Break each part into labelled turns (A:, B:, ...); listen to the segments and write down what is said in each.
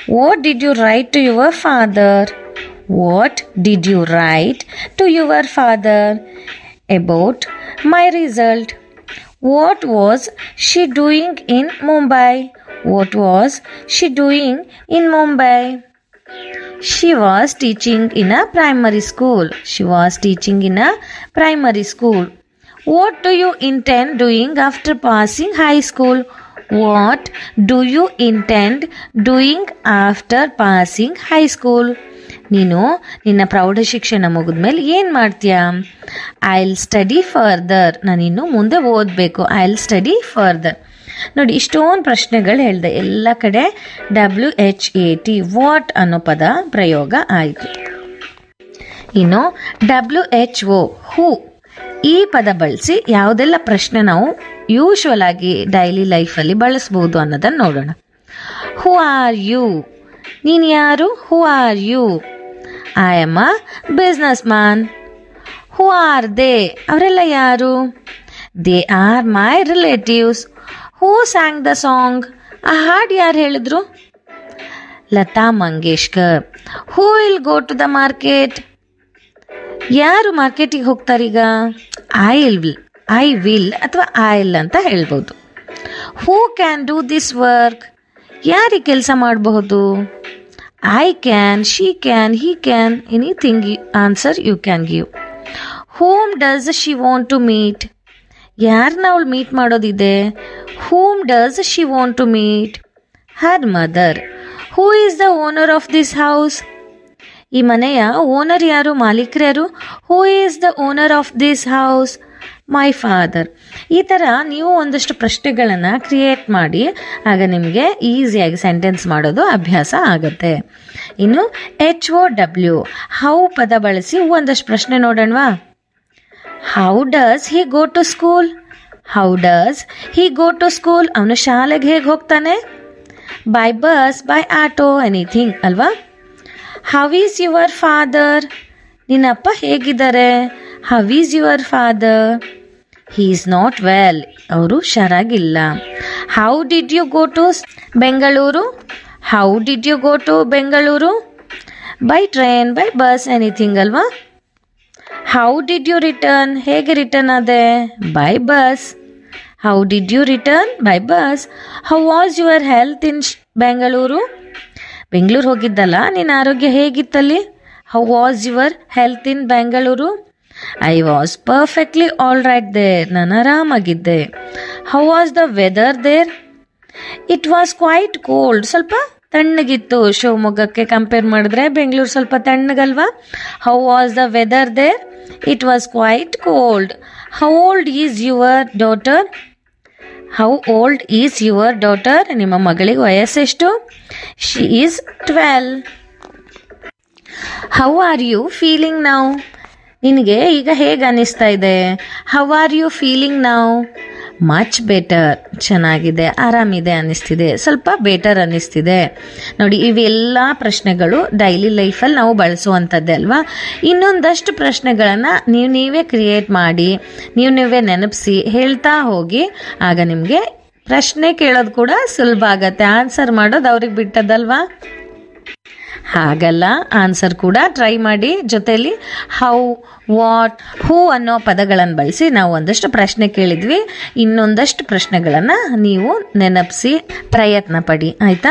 A: What did you write to your father what did you write to your father about my result what was she doing in Mumbai what was she doing in Mumbai She was teaching in a primary school. She was teaching in a primary school. What do you intend doing after passing high school? What do you intend doing after passing high school? ನೀನು ನಿನ್ನ ಪ್ರೌಢ ಶಿಕ್ಷಣ ಮುಗಿದ್ಮೇಲೆ ಏನು ಮಾಡ್ತೀಯಾ I will study further ನಾನಿನ್ನು ಮುಂದೆ ಓದಬೇಕು ಐ ವಿಲ್ ಸ್ಟಡಿ ಫರ್ದರ್ ನೋಡಿ ಇಷ್ಟೊಂದು ಪ್ರಶ್ನೆಗಳು ಹೇಳಿದೆ ಎಲ್ಲ ಕಡೆ W H A T what ಅನ್ನೋ ಪದ ಪ್ರಯೋಗ ಆಯಿತು ಇನ್ನು ಡಬ್ಲ್ಯೂ ಎಚ್ ಒ ಹೂ ಈ ಪದ ಬಳಸಿ ಯಾವುದೆಲ್ಲ ಪ್ರಶ್ನೆ ನಾವು ಯೂಶ್ವಲ್ ಆಗಿ ಡೈಲಿ ಲೈಫಲ್ಲಿ ಬಳಸ್ಬೋದು ಅನ್ನೋದನ್ನು ನೋಡೋಣ ಹೂ ಆರ್ ಯು ನೀನು ಯಾರು who are you I am a businessman who are they ಅವರೆಲ್ಲ ಯಾರು they are my relatives who sang the song ಆ ಹಾಡು ಯಾರು ಹೇಳಿದ್ರು Lata Mangeshkar who will go to the market ಯಾರು ಮಾರ್ಕೆಟಿಗೆ ಹೋಗ್ತಾರೀಗ ಐ ವಿಲ್ ಐ ವಿಲ್ ಅಥವಾ ಐ ಇಲ್ ಅಂತ ಹೇಳ್ಬೋದು who can do this work ಯಾರಿಗೆ ಕೆಲಸ ಮಾಡಬಹುದು I can she can he can anything answer you can give whom does she want to meet ಯಾರನ್ನ ಅವಳು ಮೀಟ್ ಮಾಡೋದಿದೆ whom does she want to meet her mother who is the owner of this house ಈ ಮನೆಯ owner ಯಾರು ಮಾಲೀಕರು ಯಾರು who is the owner of this house my father ಈ ಥರ ನೀವು ಒಂದಷ್ಟು ಪ್ರಶ್ನೆಗಳನ್ನು ಕ್ರಿಯೇಟ್ ಮಾಡಿ ಆಗ ನಿಮಗೆ ಈಸಿಯಾಗಿ ಸೆಂಟೆನ್ಸ್ ಮಾಡೋದು ಅಭ್ಯಾಸ ಆಗುತ್ತೆ ಇನ್ನು ಎಚ್ ಒ ಡಬ್ಲ್ಯೂ ಹೌ ಪದ ಬಳಸಿ ಒಂದಷ್ಟು ಪ್ರಶ್ನೆ ನೋಡೋಣವಾ how does he go to school how does he go to school ಅವನು ಶಾಲೆಗೆ ಹೇಗೆ ಹೋಗ್ತಾನೆ by bus by auto anything ಅಲ್ವಾ ಹೌ ಈಸ್ ಯುವರ್ ಫಾದರ್ ನಿನ್ನಪ್ಪ ಹೇಗಿದ್ದಾರೆ how is your father he is not well ಅವರು ಹುಷಾರಾಗಿಲ್ಲ how did you go to Bengaluru how did you go to Bengaluru by train by bus anything ಅಲ್ವಾ how did you return ಹೇಗೆ return ಆದೆ by bus how did you return by bus how was your health in Bengaluru Bengaluru ಹೋಗಿದ್ದಲ್ಲ ನಿನ್ನ ಆರೋಗ್ಯ ಹೇಗಿತ್ತಲ್ಲಿ how was your health in Bengaluru I was perfectly all right there ನಾನು ಆರಾಮಾಗಿದ್ದೆ how was the weather there it was quite cold ಸ್ವಲ್ಪ ತಣ್ಣಗಿತ್ತು ಶಿವಮೊಗ್ಗಕ್ಕೆ compare ಮಾಡಿದ್ರೆ ಬೆಂಗಳೂರು ಸ್ವಲ್ಪ ತಣ್ಣಗಲ್ವಾ how was the weather there it was quite cold how old is your daughter how old is your daughter ನಿಮ್ಮ ಮಗಳಿಗೆ ವಯಸ್ಸೆಷ್ಟು she is twelve how are you feeling ನಾವು ನಿನಗೆ ಈಗ ಹೇಗೆ ಅನ್ನಿಸ್ತಾ ಇದೆ ಹೌ ಆರ್ ಯು ಫೀಲಿಂಗ್ ನಾವು ಮಚ್ ಬೆಟರ್ ಚೆನ್ನಾಗಿದೆ ಆರಾಮಿದೆ ಅನ್ನಿಸ್ತಿದೆ ಸ್ವಲ್ಪ ಬೆಟರ್ ಅನ್ನಿಸ್ತಿದೆ ನೋಡಿ ಇವೆಲ್ಲ ಪ್ರಶ್ನೆಗಳು ಡೈಲಿ ಲೈಫಲ್ಲಿ ನಾವು ಬಳಸುವಂಥದ್ದೇ ಅಲ್ವಾ ಇನ್ನೊಂದಷ್ಟು ಪ್ರಶ್ನೆಗಳನ್ನು ನೀವು ನೀವೇ ಕ್ರಿಯೇಟ್ ಮಾಡಿ ನೀವು ನೀವೇ ನೆನಪಿಸಿ ಹೇಳ್ತಾ ಹೋಗಿ ಆಗ ನಿಮಗೆ ಪ್ರಶ್ನೆ ಕೇಳೋದು ಕೂಡ ಸುಲಭ ಆಗತ್ತೆ ಆನ್ಸರ್ ಮಾಡೋದು ಅವ್ರಿಗೆ ಬಿಟ್ಟದಲ್ವಾ ಹಾಗಲ್ಲ ಆನ್ಸರ್ ಕೂಡ ಟ್ರೈ ಮಾಡಿ ಜೊತೆಲಿ ಹೌ ವಾಟ್ ಹೂ ಅನ್ನೋ ಪದಗಳನ್ನು ಬಳಸಿ ನಾವು ಒಂದಷ್ಟು ಪ್ರಶ್ನೆ ಕೇಳಿದ್ವಿ ಇನ್ನೊಂದಷ್ಟು ಪ್ರಶ್ನೆಗಳನ್ನು ನೀವು ನೆನಪಿಸಿ ಪ್ರಯತ್ನ ಪಡಿ ಆಯಿತಾ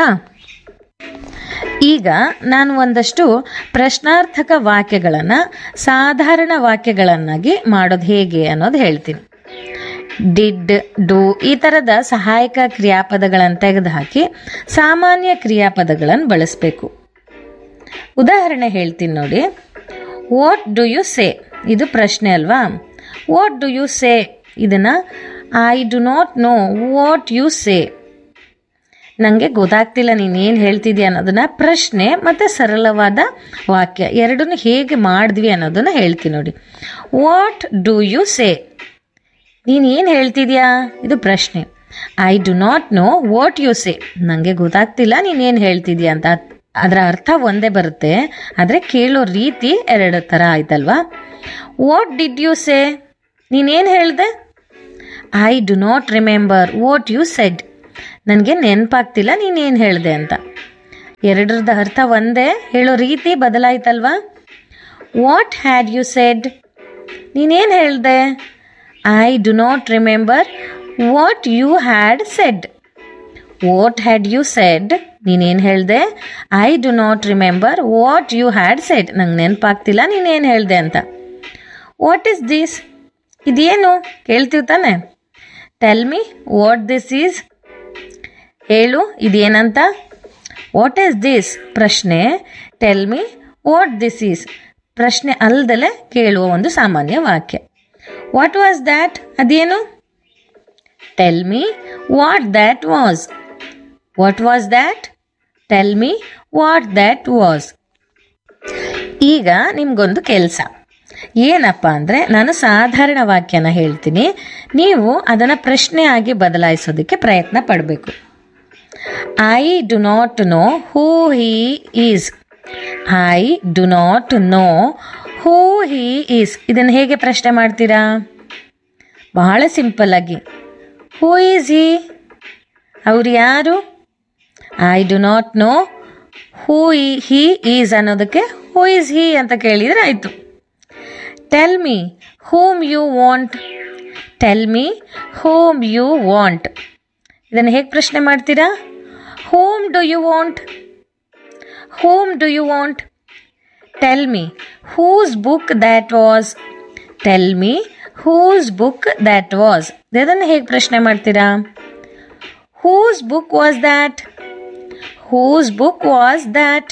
A: ಈಗ ನಾನು ಒಂದಷ್ಟು ಪ್ರಶ್ನಾರ್ಥಕ ವಾಕ್ಯಗಳನ್ನು ಸಾಧಾರಣ ವಾಕ್ಯಗಳನ್ನಾಗಿ ಮಾಡೋದು ಹೇಗೆ ಅನ್ನೋದು ಹೇಳ್ತೀನಿ ಡಿಡ್ ಡು ಈ ಥರದ ಸಹಾಯಕ ಕ್ರಿಯಾಪದಗಳನ್ನು ತೆಗೆದುಹಾಕಿ ಸಾಮಾನ್ಯ ಕ್ರಿಯಾಪದಗಳನ್ನು ಬಳಸಬೇಕು ಉದಾಹರಣೆ ಹೇಳ್ತೀನಿ ನೋಡಿ ವಾಟ್ ಡು ಯು ಸೇ ಇದು ಪ್ರಶ್ನೆ ಅಲ್ವಾ ವಾಟ್ ಡು ಯು ಸೇ ಇದನ್ನು I do not know what you say ನನಗೆ ಗೊತ್ತಾಗ್ತಿಲ್ಲ ನೀನು ಏನು ಹೇಳ್ತಿದ್ಯಾ ಅನ್ನೋದನ್ನ ಪ್ರಶ್ನೆ ಮತ್ತು ಸರಳವಾದ ವಾಕ್ಯ ಎರಡನ್ನೂ ಹೇಗೆ ಮಾಡಿದ್ವಿ ಅನ್ನೋದನ್ನು ಹೇಳ್ತೀನಿ ನೋಡಿ ವಾಟ್ ಡು ಯು ಸೇ ನೀನು ಏನು ಹೇಳ್ತಿದ್ಯಾ ಇದು ಪ್ರಶ್ನೆ I do not know what you say ನನಗೆ ಗೊತ್ತಾಗ್ತಿಲ್ಲ ನೀನು ಏನು ಹೇಳ್ತಿದ್ಯಾ ಅಂತ ಅದರ ಅರ್ಥ ಒಂದೇ ಬರುತ್ತೆ ಆದರೆ ಕೇಳೋ ರೀತಿ ಎರಡು ಥರ ಆಯ್ತಲ್ವಾ ವಾಟ್ ಡಿಡ್ ಯು ಸೇ ನೀನೇನು ಹೇಳಿದೆ I do not remember what you said ನನಗೆ ನೆನಪಾಗ್ತಿಲ್ಲ ನೀನೇನು ಹೇಳಿದೆ ಅಂತ ಎರಡರದ ಅರ್ಥ ಒಂದೇ ಹೇಳೋ ರೀತಿ ಬದಲಾಯ್ತಲ್ವಾ ವಾಟ್ ಹ್ಯಾಡ್ ಯು ಸೆಡ್ ನೀನೇನು ಹೇಳ್ದೆ I do not remember what you had said what had you said ನೀನೇನು ಹೇಳ್ದೆ I do not remember what you had said ನಂಗೆ ನೆನಪಾಗ್ತಿಲ್ಲ ನೀನೇನು ಹೇಳ್ದೆ ಅಂತ ವಾಟ್ ಈಸ್ ದಿಸ್ ಇದೇನು ಕೇಳ್ತೀವಿ ತಾನೆ tell me what this is ಹೇಳು ಇದೇನಂತ ವಾಟ್ ಈಸ್ ದಿಸ್ ಪ್ರಶ್ನೆ tell me what this is ಪ್ರಶ್ನೆ ಅಲ್ದಲೆ ಕೇಳುವ ಒಂದು ಸಾಮಾನ್ಯ ವಾಕ್ಯ ವಾಟ್ ವಾಸ್ ದ್ಯಾಟ್ ಅದೇನು tell me what that was what was that tell me what that was ಈಗ ನಿಮ್ಗೊಂದು ಕೆಲಸ ಏನಪ್ಪ ಅಂದರೆ ನಾನು ಸಾಧಾರಣ ವಾಕ್ಯನ ಹೇಳ್ತೀನಿ ನೀವು ಅದನ್ನು ಪ್ರಶ್ನೆಯಾಗಿ ಬದಲಾಯಿಸೋದಕ್ಕೆ ಪ್ರಯತ್ನ ಪಡಬೇಕು I do not know who he is I do not know who he is ಇದನ್ನು ಹೇಗೆ ಪ್ರಶ್ನೆ ಮಾಡ್ತೀರಾ ಬಹಳ ಸಿಂಪಲ್ ಆಗಿ ಹೂ ಈಸ್ ಹೀ ಅವ್ರು ಯಾರು I do not know who ಈ ಹೀ ಈಸ್ ಅನ್ನೋದಕ್ಕೆ ಹೂ ಈಸ್ ಹೀ ಅಂತ ಕೇಳಿದರೆ ಆಯಿತು tell me whom you want tell me whom you want ಇದನ್ನು ಹೇಗೆ ಪ್ರಶ್ನೆ ಮಾಡ್ತೀರಾ whom do you want whom do you want tell me whose book that was tell me whose book that was ಇದನ್ನು ಹೇಗೆ ಪ್ರಶ್ನೆ ಮಾಡ್ತೀರಾ whose book was that whose book was that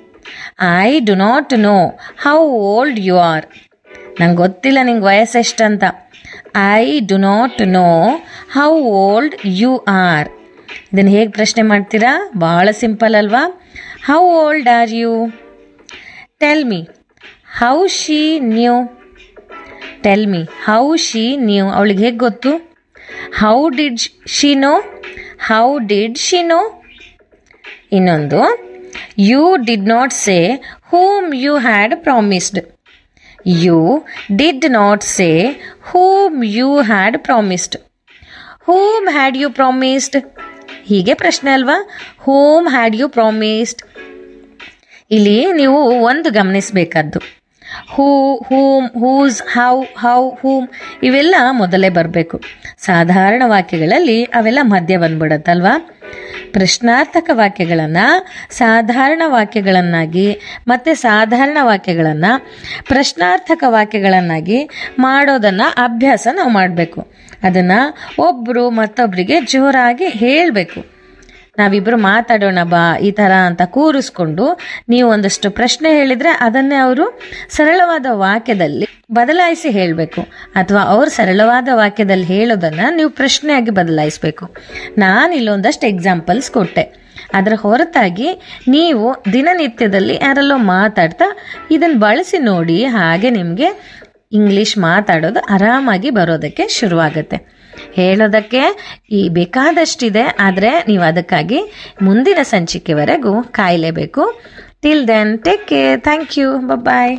A: I do not know how old you are ನಂಗೆ ಗೊತ್ತಿಲ್ಲ ನಿಂಗೆ ವಯಸ್ಸು ಎಷ್ಟಂತ I do not know how old you R ಇದನ್ನು ಹೇಗೆ ಪ್ರಶ್ನೆ ಮಾಡ್ತೀರಾ ಭಾಳ ಸಿಂಪಲ್ ಅಲ್ವಾ how old are you tell me how she knew tell me how she knew ಅವಳಿಗೆ ಹೇಗೆ ಗೊತ್ತು how did she know how did she know ಇನ್ನೊಂದು you did not say whom you had promised you did not say whom you had promised whom had you promised ಹೀಗೆ ಪ್ರಶ್ನೆ ಅಲ್ವಾ ಹೂಮ್ had you promised ಇಲ್ಲಿ ನೀವು ಒಂದು ಗಮನಿಸಬೇಕಾದ್ದು who whom whose how how whom ಇವೆಲ್ಲ ಮೊದಲೇ ಬರಬೇಕು ಸಾಧಾರಣ ವಾಕ್ಯಗಳಲ್ಲಿ ಅವೆಲ್ಲ ಮಧ್ಯ ಬಂದ್ಬಿಡತ್ತಲ್ವಾ ಪ್ರಶ್ನಾರ್ಥಕ ವಾಕ್ಯಗಳನ್ನು ಸಾಧಾರಣ ವಾಕ್ಯಗಳನ್ನಾಗಿ ಮತ್ತು ಸಾಧಾರಣ ವಾಕ್ಯಗಳನ್ನು ಪ್ರಶ್ನಾರ್ಥಕ ವಾಕ್ಯಗಳನ್ನಾಗಿ ಮಾಡೋದನ್ನು ಅಭ್ಯಾಸ ನಾವು ಮಾಡಬೇಕು ಅದನ್ನು ಒಬ್ಬರು ಮತ್ತೊಬ್ಬರಿಗೆ ಜೋರಾಗಿ ಹೇಳಬೇಕು ನಾವಿಬ್ಬರು ಮಾತಾಡೋಣ ಬಾ ಈ ಥರ ಅಂತ ಕೂರಿಸ್ಕೊಂಡು ನೀವು ಒಂದಷ್ಟು ಪ್ರಶ್ನೆ ಹೇಳಿದರೆ ಅದನ್ನೇ ಅವರು ಸರಳವಾದ ವಾಕ್ಯದಲ್ಲಿ ಬದಲಾಯಿಸಿ ಹೇಳಬೇಕು ಅಥವಾ ಅವ್ರು ಸರಳವಾದ ವಾಕ್ಯದಲ್ಲಿ ಹೇಳೋದನ್ನು ನೀವು ಪ್ರಶ್ನೆಯಾಗಿ ಬದಲಾಯಿಸಬೇಕು ನಾನು ಇಲ್ಲೊಂದಷ್ಟು ಎಕ್ಸಾಂಪಲ್ಸ್ ಕೊಟ್ಟೆ ಅದರ ಹೊರತಾಗಿ ನೀವು ದಿನನಿತ್ಯದಲ್ಲಿ ಯಾರಲ್ಲೋ ಮಾತಾಡ್ತಾ ಇದನ್ನು ಬಳಸಿ ನೋಡಿ ಹಾಗೆ ನಿಮಗೆ ಇಂಗ್ಲೀಷ್ ಮಾತಾಡೋದು ಆರಾಮಾಗಿ ಬರೋದಕ್ಕೆ ಶುರುವಾಗುತ್ತೆ ಹೇಳೋದಕ್ಕೆ ಈ ಬೇಕಾದಷ್ಟಿದೆ ಆದರೆ ನೀವು ಅದಕ್ಕಾಗಿ ಮುಂದಿನ ಸಂಚಿಕೆವರೆಗೂ ಕಾಯಲೇಬೇಕು till then take care thank you bye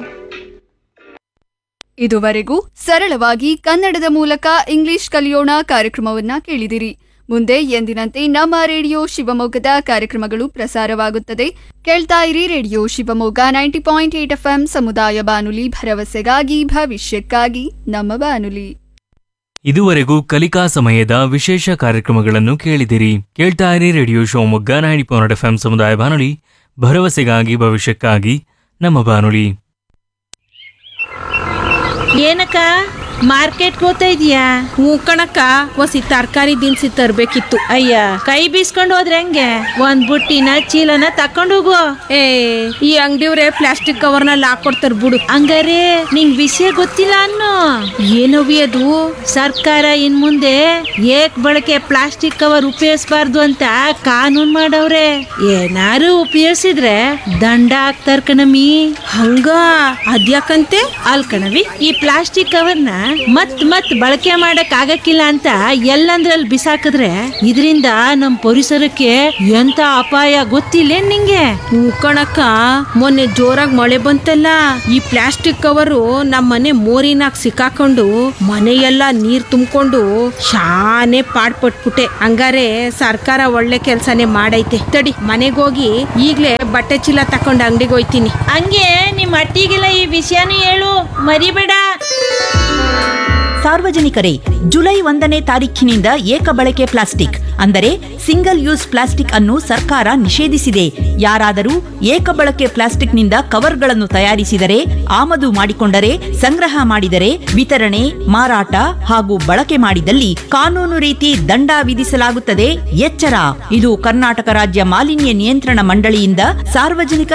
B: ಇದುವರೆಗೂ ಸರಳವಾಗಿ ಕನ್ನಡದ ಮೂಲಕ ಇಂಗ್ಲಿಷ್ ಕಲಿಯೋಣ ಕಾರ್ಯಕ್ರಮವನ್ನ ಕೇಳಿದಿರಿ ಮುಂದೆ ಎಂದಿನಂತೆ ನಮ್ಮ ರೇಡಿಯೋ ಶಿವಮೊಗ್ಗದ ಕಾರ್ಯಕ್ರಮಗಳು ಪ್ರಸಾರವಾಗುತ್ತದೆ ಕೇಳ್ತಾ ಇರಿ radio Shivamogga ninety point eight F ಸಮುದಾಯ ಬಾನುಲಿ ಭರವಸೆಗಾಗಿ ಭವಿಷ್ಯಕ್ಕಾಗಿ ನಮ್ಮ ಬಾನುಲಿ
C: ಇದುವರೆಗೂ ಕಲಿಕಾ ಸಮಯದ ವಿಶೇಷ ಕಾರ್ಯಕ್ರಮಗಳನ್ನು ಕೇಳಿದಿರಿ ಕೇಳ್ತಾ ಇರಿ radio Shivamogga ninety point F ಸಮುದಾಯ ಬಾನುಲಿ ಭರವಸೆಗಾಗಿ ಭವಿಷ್ಯಕ್ಕಾಗಿ ನಮ್ಮ ಬಾನುಲಿ
D: ಏನಕ್ಕ ಮಾರ್ಕೆಟ್ಗೆ ಹೋಗ್ತಾ ಇದೀಯಾ
E: ಹ್ಞೂ ಕಣಕ್ಕ ಒಸಿ ತರಕಾರಿ ದಿನಸಿ ತರ್ಬೇಕಿತ್ತು
D: ಅಯ್ಯ ಕೈ ಬೀಸ್ಕೊಂಡು ಹೋದ್ರೆ ಹೆಂಗೆ ಒಂದ್ ಬುಟ್ಟಿನ ಚೀಲನ ತಕೊಂಡು ಹೋಗು
E: ಏ ಈ ಅಂಗಡಿಯವ್ರೆ ಪ್ಲಾಸ್ಟಿಕ್ ಕವರ್ನಲ್ಲಿ ಹಾಕೊಡ್ತಾರ ಬಿಡು
D: ಹಂಗಾರೆ ನಿಂಗ್ ವಿಷಯ ಗೊತ್ತಿಲ್ಲ ಅನ್ನು
E: ಏನವಿ ಅದು
D: ಸರ್ಕಾರ ಇನ್ ಮುಂದೆ ಏಕ್ ಬಳಕೆ ಪ್ಲಾಸ್ಟಿಕ್ ಕವರ್ ಉಪಯೋಗಿಸಬಾರ್ದು ಅಂತ ಕಾನೂನ್ ಮಾಡವ್ರೆ ಏನಾರು ಉಪಯೋಗಿಸಿದ್ರೆ ದಂಡ ಹಾಕ್ತಾರ ಕಣಮಿ
E: ಹಂಗ ಅದ್ಯಾಕಂತೆ
D: ಅಲ್ ಕಣವಿ ಈ ಪ್ಲಾಸ್ಟಿಕ್ ಕವರ್ನ ಮತ್ ಮತ್ ಬಳಕೆ ಮಾಡಕ್ ಆಗಕ್ಕಿಲ್ಲ ಅಂತ ಎಲ್ಲಂದ್ರಲ್ಲಿ ಬಿಸಾಕಿದ್ರೆ ಇದರಿಂದ ನಮ್ ಪರಿಸರಕ್ಕೆ ಎಂತ ಅಪಾಯ ಗೊತ್ತಿಲ್ಲ ನಿಂಗೆ
E: ಕಣಕ್ಕ ಮೊನ್ನೆ ಜೋರಾಗಿ ಮಳೆ ಬಂತಲ್ಲ ಈ ಪ್ಲಾಸ್ಟಿಕ್ ಕವರು ನಮ್ಮ ಮನೆ ಮೋರಿನಾಗ ಸಿಕ್ಕಾಕೊಂಡು ಮನೆಯೆಲ್ಲ ನೀರ್ ತುಂಬಿಕೊಂಡು ಶಾನೆ ಪಾಡ್ಪಟ್ಬಿಟ್ಟೆ ಹಂಗಾರೆ ಸರ್ಕಾರ ಒಳ್ಳೆ ಕೆಲ್ಸನೇ ಮಾಡೈತೆ ತಡಿ ಮನೆಗೋಗಿ ಈಗ್ಲೇ ಬಟ್ಟೆ ಚೀಲ ತಕೊಂಡು ಅಂಗಡಿಗೆ ಹೋಯ್ತೀನಿ
D: ಹಂಗೆ ನಿಮ್ ಅಟ್ಟಿಗೆಲ್ಲ ಈ ವಿಷಯನೂ ಹೇಳು ಮರಿಬೇಡ
F: ಸಾರ್ವಜನಿಕರೇ ಜುಲೈ ಒಂದನೇ ತಾರೀಖಿನಿಂದ ಏಕ ಬಳಕೆ ಪ್ಲಾಸ್ಟಿಕ್ ಅಂದರೆ ಸಿಂಗಲ್ ಯೂಸ್ ಪ್ಲಾಸ್ಟಿಕ್ ಅನ್ನು ಸರ್ಕಾರ ನಿಷೇಧಿಸಿದೆ ಯಾರಾದರೂ ಏಕ ಬಳಕೆ ಪ್ಲಾಸ್ಟಿಕ್ನಿಂದ ಕವರ್ಗಳನ್ನು ತಯಾರಿಸಿದರೆ ಆಮದು ಮಾಡಿಕೊಂಡರೆ ಸಂಗ್ರಹ ಮಾಡಿದರೆ ವಿತರಣೆ ಮಾರಾಟ ಹಾಗೂ ಬಳಕೆ ಮಾಡಿದಲ್ಲಿ ಕಾನೂನು ರೀತಿ ದಂಡ ವಿಧಿಸಲಾಗುತ್ತದೆ ಎಚ್ಚರ ಇದು ಕರ್ನಾಟಕ ರಾಜ್ಯ ಮಾಲಿನ್ಯ ನಿಯಂತ್ರಣ ಮಂಡಳಿಯಿಂದ ಸಾರ್ವಜನಿಕ